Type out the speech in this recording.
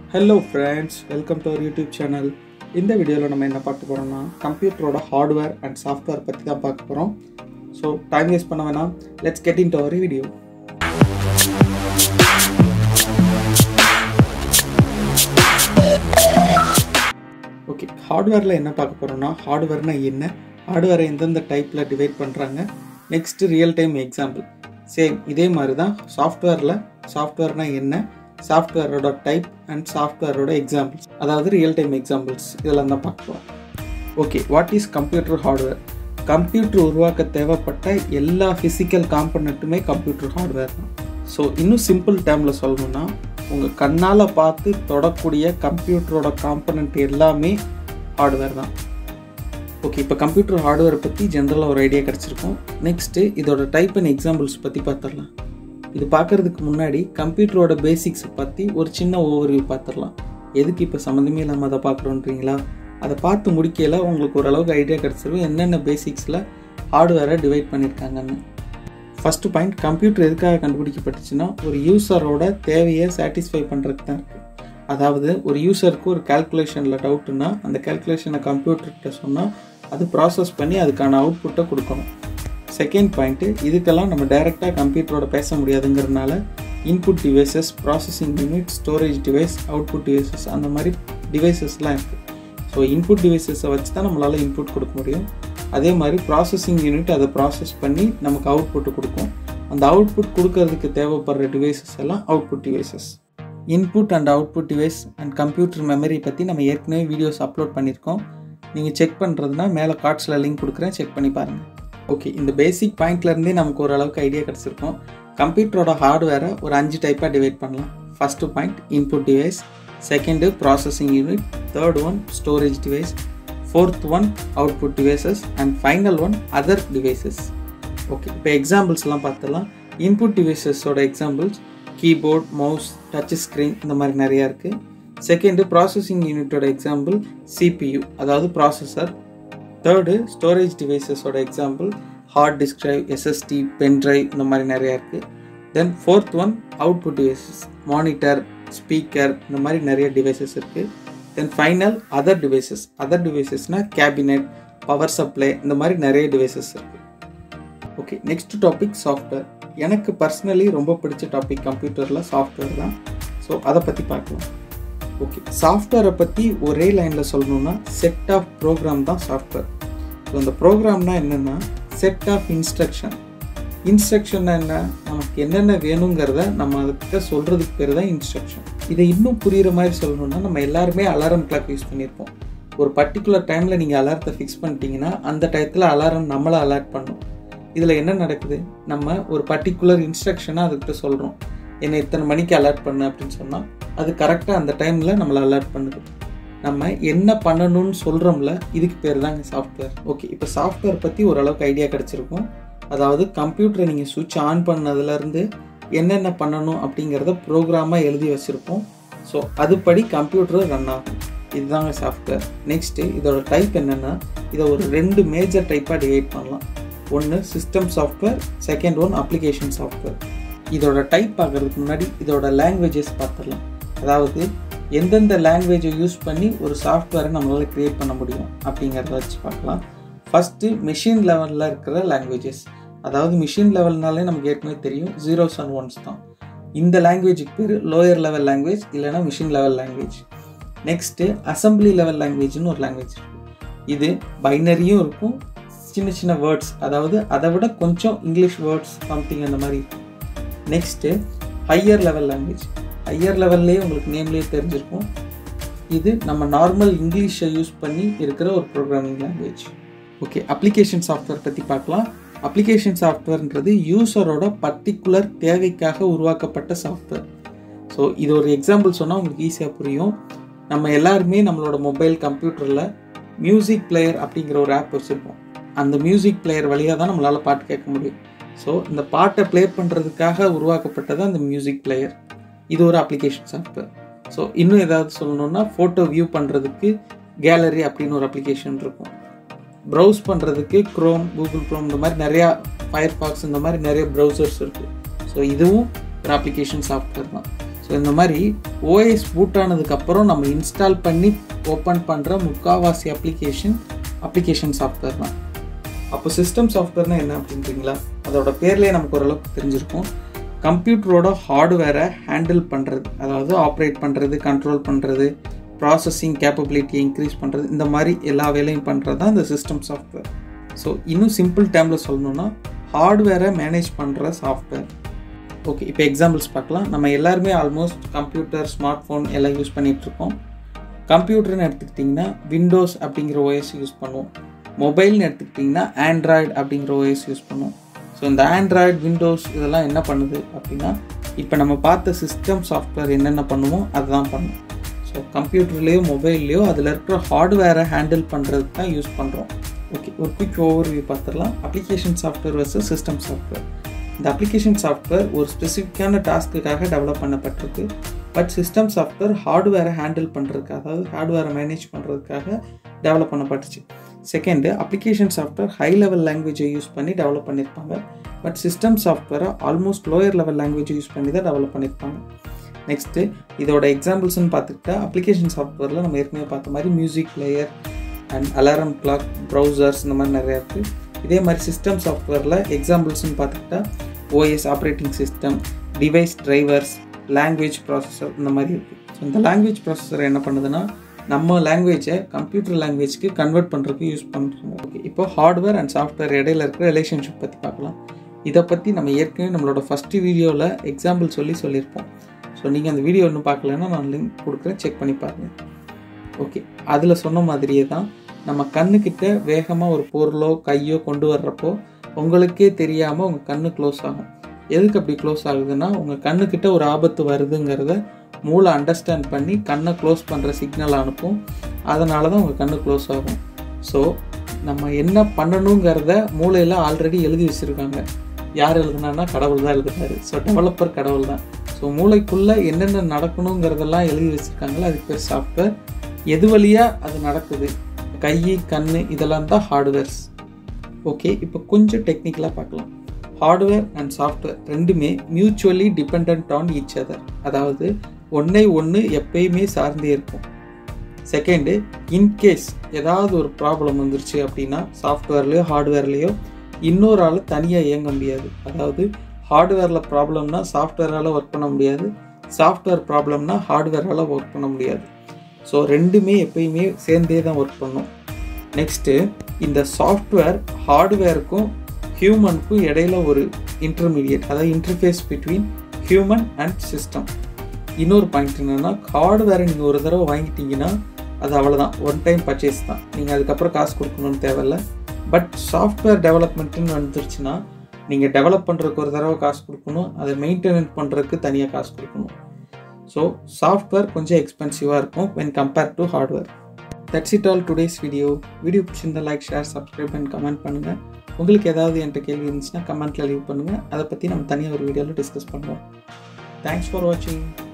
hello friends welcome to our YouTube channel இந்த வீடியோவில் நம்ம என்ன பார்க்க போகிறோம்னா கம்ப்யூட்டரோட ஹார்ட்வேர் அண்ட் சாஃப்ட்வேர் பற்றி தான் பார்க்க போகிறோம் ஸோ டைம் வேஸ்ட் பண்ண வேணாம் let's get in to our video okay ஹார்ட்வேரில் என்ன பார்க்க போகிறோம்னா ஹார்ட்வேர்னா என்ன ஹார்ட்வேரை எந்தெந்த டைப்பில் டிவைட் பண்ணுறாங்க next real time example same இதே மாதிரி தான் சாஃப்ட்வேரில் சாஃப்ட்வேர்னால் என்ன சாஃப்ட்வேரோட டைப் அண்ட் சாஃப்ட்வேரோட எக்ஸாம்பிள்ஸ் அதாவது ரியல் டைம் எக்ஸாம்பிள்ஸ் இதெல்லாம் தான் பார்க்கலாம் okay what is computer hardware computer உருவாக்க தேவைப்பட்ட எல்லா ஃபிசிக்கல் காம்பனண்ட்டுமே கம்ப்யூட்டர் ஹார்ட்வேர் தான் ஸோ இன்னும் சிம்பிள் டேர்மில் சொல்லணும்னா உங்கள் கண்ணால் பார்த்து தொடக்கூடிய கம்ப்யூட்டரோட காம்பனண்ட் எல்லாமே ஹார்ட்வேர் தான் ஓகே இப்போ கம்ப்யூட்டர் ஹார்ட்வேரை பற்றி ஜென்ரலாக ஒரு ஐடியா கிடச்சிருக்கும் நெக்ஸ்ட்டு இதோட டைப் அண்ட் எக்ஸாம்பிள்ஸ் பற்றி பார்த்துடலாம் இது பார்க்குறதுக்கு முன்னாடி கம்ப்யூட்டரோட பேசிக்ஸை பற்றி ஒரு சின்ன ஓவர்வியூ பார்த்துடலாம் எதுக்கு இப்போ சம்மந்தமே இல்லாமல் அதை பார்க்குறோன்றீங்களா அதை பார்த்து முடிக்கையில் உங்களுக்கு ஓரளவுக்கு ஐடியா கிடச்சிரும் என்னென்ன பேசிக்ஸில் ஹார்ட்வேரை டிவைட் பண்ணியிருக்காங்கன்னு ஃபஸ்ட்டு பாயிண்ட் கம்ப்யூட்டர் எதுக்காக கண்டுபிடிக்கப்பட்டுச்சுன்னா ஒரு யூசரோட தேவையை சாட்டிஸ்ஃபை பண்ணுறதுக்கு தான் இருக்குது அதாவது ஒரு யூசருக்கு ஒரு கால்குலேஷனில் டவுட்டுன்னா அந்த கால்குலேஷனை கம்ப்யூட்டர்கிட்ட சொன்னால் அது ப்ராசஸ் பண்ணி அதுக்கான அவுட்புட்டை கொடுக்கணும் செகண்ட் பாயிண்ட்டு இதுக்கெல்லாம் நம்ம டைரெக்டாக கம்ப்யூட்டரோட பேச முடியாதுங்கிறதுனால input devices processing unit storage device output devices அந்த மாதிரி டிவைசஸ்லாம் இருக்குது ஸோ இன்புட் டிவைசஸை வச்சு தான் நம்மளால் இன்புட் கொடுக்க முடியும் அதே மாதிரி ப்ராசஸிங் யூனிட் அதை ப்ராசஸ் பண்ணி நமக்கு அவுட்புட்டு கொடுக்கும் அந்த அவுட்புட் கொடுக்கறதுக்கு தேவைப்படுற டிவைசஸ் எல்லாம் output devices input and output device and computer memory பற்றி நம்ம ஏற்கனவே வீடியோஸ் அப்லோட் பண்ணியிருக்கோம் நீங்கள் செக் பண்ணுறதுனா மேலே கார்ட்ஸில் லிங்க் கொடுக்குறேன் செக் பண்ணி பாருங்கள் ஓகே இந்த பேசிக் பாயிண்ட்லேருந்தே நமக்கு ஓரளவுக்கு ஐடியா கிடச்சிருக்கும் கம்ப்யூட்டரோட ஹார்ட்வேரை ஒரு அஞ்சு டைப்பாக டிவைட் பண்ணலாம் first point input device second processing unit third one storage device fourth one output devices and final one other devices okay இப்போ எக்ஸாம்பிள்ஸ்லாம் பார்த்துலாம் இன்புட் டிவைசஸோட examples keyboard mouse touch screen இந்த மாதிரி நிறையா இருக்குது செகண்டு ப்ராசஸிங் யூனிட்டோட எக்ஸாம்பிள் சிபியு அதாவது ப்ராசஸர் தேர்டு ஸ்டோரேஜ் டிவைசஸோட example hard disk drive SSD pen drive இந்த மாதிரி நிறையா இருக்குது then fourth one output devices monitor speaker இந்த மாதிரி நிறைய டிவைசஸ் இருக்குது then final other devices other டிவைசஸ்னால் கேபினெட் பவர் சப்ளை இந்த மாதிரி நிறைய டிவைசஸ் இருக்குது ஓகே நெக்ஸ்ட் டாபிக் சாஃப்ட்வேர் எனக்கு பர்சனலி ரொம்ப பிடிச்ச டாபிக் கம்ப்யூட்டரில் சாஃப்ட்வேர் தான் ஸோ அதை பற்றி பார்க்கலாம் ஓகே சாஃப்ட்வேரை பற்றி ஒரே லைனில் சொல்லணும்னா செட் ஆஃப் ப்ரோக்ராம் தான் சாஃப்ட்வேர் ஸோ அந்த ப்ரோக்ராம்னா என்னென்னா செட் ஆஃப் இன்ஸ்ட்ரக்ஷன் இன்ஸ்ட்ரக்ஷன் என்ன நமக்கு என்னென்ன வேணுங்கிறத நம்ம அதுக்கிட்ட சொல்கிறதுக்கு பேர் தான் இன்ஸ்ட்ரக்ஷன் இதை இன்னும் புரிகிற மாதிரி சொல்லணும்னா நம்ம எல்லாருமே அலாரம் கிளாக் யூஸ் பண்ணியிருப்போம் ஒரு பர்டிகுலர் டைமில் நீங்கள் அலாரத்தை ஃபிக்ஸ் பண்ணிட்டீங்கன்னா அந்த டயத்தில் அலாரம் நம்மளை அலர்ட் பண்ணும் இதில் என்ன நடக்குது நம்ம ஒரு பர்டிகுலர் இன்ஸ்ட்ரக்ஷனாக அதுக்கிட்ட சொல்கிறோம் என்னை இத்தனை மணிக்கு அலர்ட் பண்ணு அப்படின்னு சொன்னால் அது கரெக்டாக அந்த டைமில் நம்மளை அலர்ட் பண்ணுது நம்ம என்ன பண்ணணும்னு சொல்கிறோம்ல இதுக்கு பேர் தாங்க சாஃப்ட்வேர் ஓகே இப்போ சாஃப்ட்வேர் பற்றி ஓரளவுக்கு ஐடியா கிடச்சிருக்கும் அதாவது கம்ப்யூட்டரை நீங்கள் சுவிட்ச் ஆன் பண்ணதுலேருந்து என்னென்ன பண்ணணும் அப்படிங்கிறத ப்ரோக்ராமாக எழுதி வச்சுருப்போம் ஸோ அதுபடி கம்ப்யூட்டர் ரன் ஆகும் இதுதாங்க சாஃப்ட்வேர் நெக்ஸ்ட்டு இதோட டைப் என்னென்னா இதை ஒரு ரெண்டு மேஜர் டைப்பாக டிவைட் பண்ணலாம் ஒன்று system software second one application software இதோட டைப் பார்க்குறதுக்கு முன்னாடி இதோட லாங்குவேஜஸ் பார்த்துடலாம் அதாவது எந்தெந்த லாங்குவேஜை யூஸ் பண்ணி ஒரு சாஃப்ட்வேரை நம்மளால் க்ரியேட் பண்ண முடியும் அப்படிங்கிறத வச்சு பார்க்கலாம் ஃபஸ்ட்டு மிஷின் லெவலில் இருக்கிற லாங்குவேஜஸ் அதாவது மிஷின் லெவல்னாலே நமக்கு ஏற்கனவே தெரியும் ஜீரோஸ் அண்ட் ஒன்ஸ் தான் இந்த லாங்குவேஜுக்கு பேர் லோயர் லெவல் லாங்குவேஜ் இல்லைனா machine level language next assembly level லாங்குவேஜ்னு ஒரு லாங்குவேஜ் இருக்குது இது பைனரியும் இருக்கும் சின்ன சின்ன வேர்ட்ஸ் அதாவது அதை விட கொஞ்சம் இங்கிலீஷ் வேர்ட்ஸ் சம்திங் அந்த மாதிரி இருக்கும் next higher level language higher லெவல்லே உங்களுக்கு நேம்லேயே தெரிஞ்சிருக்கும் இது நம்ம நார்மல் இங்கிலீஷை யூஸ் பண்ணி இருக்கிற ஒரு programming language okay application software பற்றி பார்க்கலாம் அப்ளிகேஷன் சாஃப்ட்வேர்ன்றது யூசரோட பர்டிகுலர் தேவைக்காக உருவாக்கப்பட்ட சாஃப்ட்வேர் ஸோ இது ஒரு எக்ஸாம்பிள் சொன்னால் உங்களுக்கு ஈஸியாக புரியும் நம்ம எல்லாருமே நம்மளோட மொபைல் கம்ப்யூட்டரில் மியூசிக் பிளேயர் அப்படிங்கிற ஒரு ஆப் வச்சுருப்போம் அந்த மியூசிக் பிளேயர் வழியாக தான் நம்மளால் பாட்டு கேட்க முடியும் ஸோ இந்த பாட்டை ப்ளே பண்ணுறதுக்காக உருவாக்கப்பட்டது அந்த மியூசிக் பிளேயர் இது ஒரு அப்ளிகேஷன் சாஃப்ட்வேர் ஸோ இன்னும் ஏதாவது சொல்லணுன்னா ஃபோட்டோ வியூ பண்ணுறதுக்கு கேலரி அப்படின்னு ஒரு அப்ளிகேஷன் இருக்கும் ப்ரௌஸ் பண்ணுறதுக்கு க்ரோம் கூகுள் க்ரோம் இந்த மாதிரி நிறையா ஃபயர் ஃபாக்ஸ் இந்த மாதிரி நிறைய ப்ரௌசர்ஸ் இருக்குது ஸோ இதுவும் ஒரு அப்ளிகேஷன் சாஃப்ட்வேர் தான் ஸோ இந்த மாதிரி ஓஎஸ் பூட் ஆனதுக்கப்புறம் நம்ம இன்ஸ்டால் பண்ணி ஓப்பன் பண்ணுற முக்காவாசி அப்ளிகேஷன் அப்ளிகேஷன் சாஃப்ட்வேர் தான் அப்போ சிஸ்டம் சாஃப்ட்வேர்னால் என்ன அப்படின்றீங்களா அதோட பேர்லேயே நமக்கு ஓரளவுக்கு தெரிஞ்சிருக்கும் கம்ப்யூட்டரோட ஹார்ட்வேரை ஹேண்டில் பண்ணுறது அதாவது ஆப்ரேட் பண்ணுறது கண்ட்ரோல் பண்ணுறது ப்ராசஸிங் கேப்பபிலிட்டியை இன்க்ரீஸ் பண்ணுறது இந்த மாதிரி எல்லா வேலையும் பண்ணுறது தான் இந்த சிஸ்டம் சாஃப்ட்வேர் ஸோ இன்னும் சிம்பிள் டேர்மில் சொல்லணும்னா ஹார்ட்வேரை மேனேஜ் பண்ணுற சாஃப்ட்வேர் ஓகே இப்போ எக்ஸாம்பிள்ஸ் பார்க்கலாம் நம்ம எல்லாருமே ஆல்மோஸ்ட் கம்ப்யூட்டர் ஸ்மார்ட் ஃபோன் எல்லாம் யூஸ் பண்ணிகிட்ருக்கோம் கம்ப்யூட்டர்னு எடுத்துக்கிட்டிங்கன்னா விண்டோஸ் அப்படிங்கிற ஓஎஸ் யூஸ் பண்ணுவோம் மொபைல்னு எடுத்துக்கிட்டிங்கன்னா ஆண்ட்ராய்டு அப்படிங்கிற ஓஎஸ் யூஸ் பண்ணுவோம் ஸோ இந்த ஆண்ட்ராய்டு விண்டோஸ் இதெல்லாம் என்ன பண்ணுது அப்படின்னா இப்போ நம்ம பார்த்த சிஸ்டம் சாஃப்ட்வேர் என்னென்ன பண்ணுமோ அதுதான் பண்ணும் ஸோ கம்ப்யூட்டர்லேயோ மொபைல்லையோ அதில் இருக்கிற ஹார்ட்வேரை ஹேண்டில் பண்ணுறதுக்கு தான் யூஸ் பண்ணுறோம் ஓகே ஒரு குயிக் ஓவர் வியூ பார்த்துடலாம் application software versus system software இந்த அப்ளிகேஷன் சாஃப்ட்வேர் ஒரு ஸ்பெசிஃபிக்கான டாஸ்க்குக்காக டெவலப் பண்ணப்பட்டிருக்கு பட் சிஸ்டம் சாஃப்ட்வேர் ஹார்ட்வேரை ஹேண்டில் பண்ணுறதுக்கு அதாவது ஹார்ட்வேரை மேனேஜ் பண்ணுறதுக்காக டெவலப் பண்ணப்பட்டுச்சு second application software high level லாங்குவேஜை யூஸ் பண்ணி டெவலப் பண்ணியிருப்பாங்க பட் சிஸ்டம் சாஃப்ட்வேரை ஆல்மோஸ்ட் லோயர் லெவல் லாங்குவேஜை யூஸ் பண்ணி தான் டெவலப் பண்ணியிருப்பாங்க நெக்ஸ்ட்டு இதோட எக்ஸாம்பிள்ஸ்னு பார்த்துக்கிட்டா அப்ளிகேஷன் சாஃப்ட்வேரில் நம்ம ஏற்கனவே பார்த்த மாதிரி music player and alarm clock browsers இந்த மாதிரி நிறையா இருக்குது இதே மாதிரி சிஸ்டம் சாஃப்ட்வேரில் எக்ஸாம்பிள்ஸ்னு பார்த்துக்கிட்டா OS operating system device drivers language processor இந்த மாதிரி இருக்குது ஸோ இந்த லாங்குவேஜ் ப்ராசஸர் என்ன பண்ணுதுன்னா நம்ம லாங்குவேஜை கம்ப்யூட்டர் லாங்குவேஜ்க்கு கன்வெர்ட் பண்ணுறதுக்கு யூஸ் பண்ணுறாங்க ஓகே இப்போ ஹார்ட்வேர் அண்ட் சாஃப்ட்வேர் இடையில இருக்கிற ரிலேஷன்ஷிப் பற்றி பார்க்கலாம் இதை பற்றி நம்ம ஏற்கனவே நம்மளோட ஃபஸ்ட்டு வீடியோவில் எக்ஸாம்பிள் சொல்லி சொல்லியிருப்போம் ஸோ நீங்கள் அந்த வீடியோ இன்னும் பார்க்கலன்னா நான் லிங்க் கொடுக்குறேன் செக் பண்ணி பாருங்கள் ஓகே அதில் சொன்ன மாதிரியே தான் நம்ம கண்ணுக்கிட்ட வேகமாக ஒரு பொருளோ கையோ கொண்டு வர்றப்போ உங்களுக்கே தெரியாமல் உங்கள் கண்ணு க்ளோஸ் ஆகும் எதுக்கு அப்படி க்ளோஸ் ஆகுதுன்னா உங்கள் கண்ணுக்கிட்ட ஒரு ஆபத்து வருதுங்கிறத மூளை அண்டர்ஸ்டாண்ட் பண்ணி கண்ணை க்ளோஸ் பண்ணுற சிக்னல் அனுப்பும் அதனால தான் உங்கள் கண்ணு க்ளோஸ் ஆகும் ஸோ நம்ம என்ன பண்ணணுங்கிறத மூளையில் ஆல்ரெடி எழுதி வச்சுருக்காங்க யார் எழுதுனான்னா கடவுள் தான் எழுதுனாரு ஸோ டெவலப்பர் கடவுள் தான் ஸோ மூளைக்குள்ளே என்னென்ன நடக்கணுங்கிறதெல்லாம் எழுதி வச்சுருக்காங்களோ அதுக்கு பேர் சாஃப்ட்வேர் எது வழியாக அது நடக்குது கை கண் இதெல்லாம் தான் ஹார்ட்வேர்ஸ் ஓகே இப்போ கொஞ்சம் டெக்னிக்கலாக பார்க்கலாம் ஹார்ட்வேர் அண்ட் சாஃப்ட்வேர் ரெண்டுமே mutually depend on each other அதாவது ஒன்றை ஒன்று எப்பயுமே சார்ந்தே இருக்கும் செகண்டு இன்கேஸ் ஏதாவது ஒரு ப்ராப்ளம் வந்துருச்சு அப்படின்னா சாஃப்ட்வேர்லேயோ ஹார்ட்வேர்லேயோ இன்னொரு ஆள் தனியாக இயங்க முடியாது அதாவது ஹார்ட்வேரில் ப்ராப்ளம்னா சாஃப்ட்வேரால் ஒர்க் பண்ண முடியாது சாஃப்ட்வேர் ப்ராப்ளம்னா ஹார்ட்வேரால் ஒர்க் பண்ண முடியாது ஸோ ரெண்டுமே எப்பயுமே சேர்ந்தே தான் ஒர்க் பண்ணும் நெக்ஸ்ட்டு இந்த சாஃப்ட்வேர் ஹார்ட்வேருக்கும் ஹியூமனுக்கும் இடையில ஒரு இன்டர்மீடியட் அதாவது interface between human and system இன்னொரு பாயிண்ட் என்னென்னா ஹார்ட்வேரை நீங்கள் ஒரு தடவை வாங்கிட்டீங்கன்னா அது அவ்வளோதான் ஒன் டைம் பர்ச்சேஸ் தான் நீங்கள் அதுக்கப்புறம் காசு கொடுக்கணும்னு தேவையில்ல பட் சாஃப்ட்வேர் டெவலப்மெண்ட்டுன்னு வந்துருச்சுன்னா நீங்கள் டெவலப் பண்ணுறதுக்கு ஒரு தடவை காசு கொடுக்கணும் அதை மெயின்டெனன்ஸ் பண்ணுறதுக்கு தனியாக காசு கொடுக்கணும் ஸோ சாஃப்ட்வேர் கொஞ்சம் எக்ஸ்பென்சிவாக இருக்கும் when compare to hardware that's it all today's video video பிடிச்சிருந்தா like share subscribe and comment பண்ணுங்கள் உங்களுக்கு ஏதாவது என்கிட்ட கேள்வி இருந்துச்சுன்னா கமெண்ட்டில் லீவ் பண்ணுங்கள் அதை பற்றி நம்ம தனியாக ஒரு வீடியோவில் டிஸ்கஸ் பண்ணுவோம் தேங்க்ஸ் ஃபார் வாட்சிங்